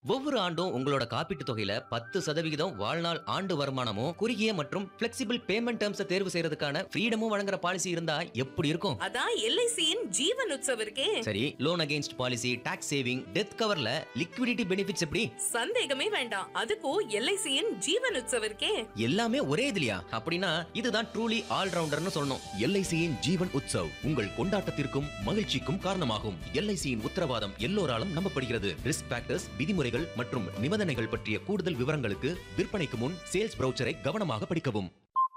ஒவ்வொரு ஆண்டும் உங்களோட காப்பீட்டு தொகையில பத்து சதவிகிதம் வாழ்நாள் ஆண்டு வருமானமும் குறுகிய மற்றும் பிளெக்சிபிள் பேமெண்ட் டேர்ம்ஸை தேர்வு செய்யறதுக்கான ஃப்ரீடமும் வழங்குற பாலிசி இருந்தா எப்படி இருக்கும் அதான் எல்ஐசியின் ஜீவன் உற்சவ் இருக்கே சரி loan against policy tax saving death கவர்ல லிக்விடிட்டி பெனிஃபிட்ஸ் எப்படி சந்தேகமே வேண்டாம் அதுக்கும் எல்ஐசியின் ஜீவன் உற்சவ் இருக்கே எல்லாமே ஒரே இதுலயா அப்படின்னா இதுதான் ட்ரூலி ஆல்ரவுண்டர்னு சொல்லணும் எல்ஐசியின் ஜீவன் உற்சவ் உங்கள் கொண்டாட்டத்திற்கும் மகிழ்ச்சிக்கும் காரணமாகும் எல்ஐசியின் உத்தரவாதம் எல்லோராலும் நம்பப்படுகிறது ரிஸ்க் ஃபேக்டர்ஸ் விதிமுறைகள் மற்றும் நிபந்தனைகள் பற்றிய கூடுதல் விவரங்களுக்கு விற்பனைக்கு முன் சேல்ஸ் பிரவுச்சரை கவனமாக படிக்கவும்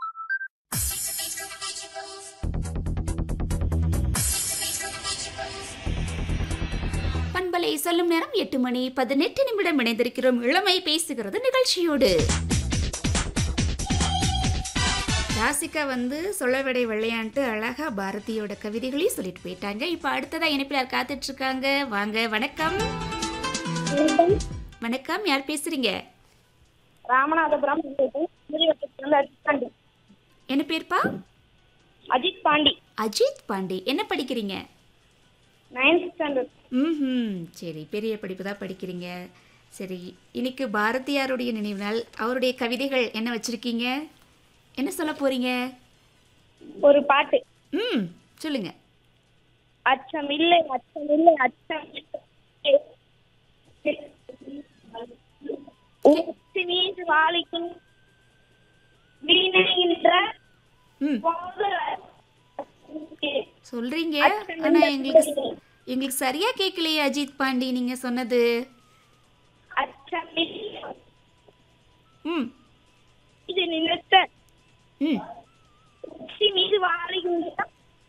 பண்பலை சொல்லும் நேரம் எட்டு மணி பதினெட்டு நிமிடம் இணைந்திருக்கிறோம் இளமை பேசுகிறது நிகழ்ச்சியோடு ராசிகா வந்து சொல்லவிடை விளையாண்டு அழகா பாரதியோட கவிதைகளையும் சொல்லிட்டு போயிட்டாங்க இப்போ அடுத்ததா இணைப்பில் யார் காத்துட்டு இருக்காங்க வாங்க வணக்கம் வணக்கம் யார் பேசுறீங்க ராமநாதபுரம் திருவட்டத்திலிருந்து அஜித் பாண்டி என்ன பேர்ப்பா அஜித் பாண்டி அஜித் பாண்டி என்ன படிக்கிறீங்க நைன்த் ஸ்டாண்டர்ட் ம் சரி பெரிய படிப்பு தான் படிக்கிறீங்க சரி இன்னைக்கு பாரதியாருடைய நினைவு நாள் அவருடைய கவிதைகள் என்ன வச்சிருக்கீங்க என்ன சொல்ல போறீங்க ஒரு பாட்டு ம் சொல்லுங்க அச்சம் இல்லை அச்சம் இல்லை அச்சம் இல்லை. உச்சி மீது வாழிக்கும் வீணைகின்ற ம் பொங்கல் சொல்றீங்க அச்சம் ஆனா இல்லை, எங்களுக்கு எங்களுக்கு சரியா கேட்கலையே அஜித் பாண்டி நீங்க சொன்னது அச்சம் இல்லை. ம் இது நிறுத்த ம் உச்சி மீது வாழுகின்ற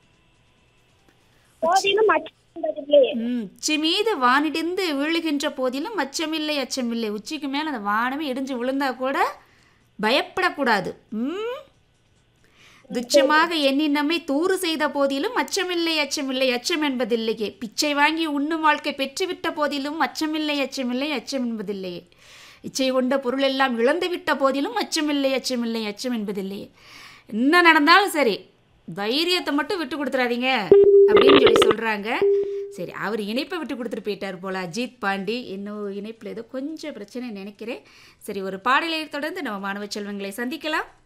போதிலும் அச்சம் என்பதில்லை. ம் உச்சி மீது வானிடிந்து விழுகின்ற போதிலும் அச்சமில்லை அச்சமில்லை உச்சிக்கு மேலே அந்த வானமே இடிஞ்சு விழுந்தா கூட பயப்படக்கூடாது ம் துச்சமாக எண்ணி நம்மை தூறு செய்த போதிலும் அச்சமில்லை அச்சமில்லை அச்சம் என்பதில்லையே பிச்சை வாங்கி உண்ணும் வாழ்க்கை பெற்றுவிட்ட போதிலும் அச்சமில்லை அச்சமில்லை அச்சம் என்பதில்லையே இச்சை கொண்ட பொருள் எல்லாம் இழந்துவிட்ட போதிலும் அச்சமில்லை அச்சமில்லை அச்சம் என்பதில்லையே என்ன நடந்தாலும் சரி தைரியத்தை மட்டும் விட்டு கொடுத்துறாதீங்க அப்படின்னு சொல்லி சொல்கிறாங்க சரி அவர் இணைப்பை விட்டு கொடுத்துட்டு போயிட்டார் போல அஜித் பாண்டி இன்னும் இணைப்பில் ஏதோ கொஞ்சம் பிரச்சனை நினைக்கிறேன் சரி ஒரு பாடலை தொடர்ந்து நம்ம மாணவ செல்வங்களை சந்திக்கலாம்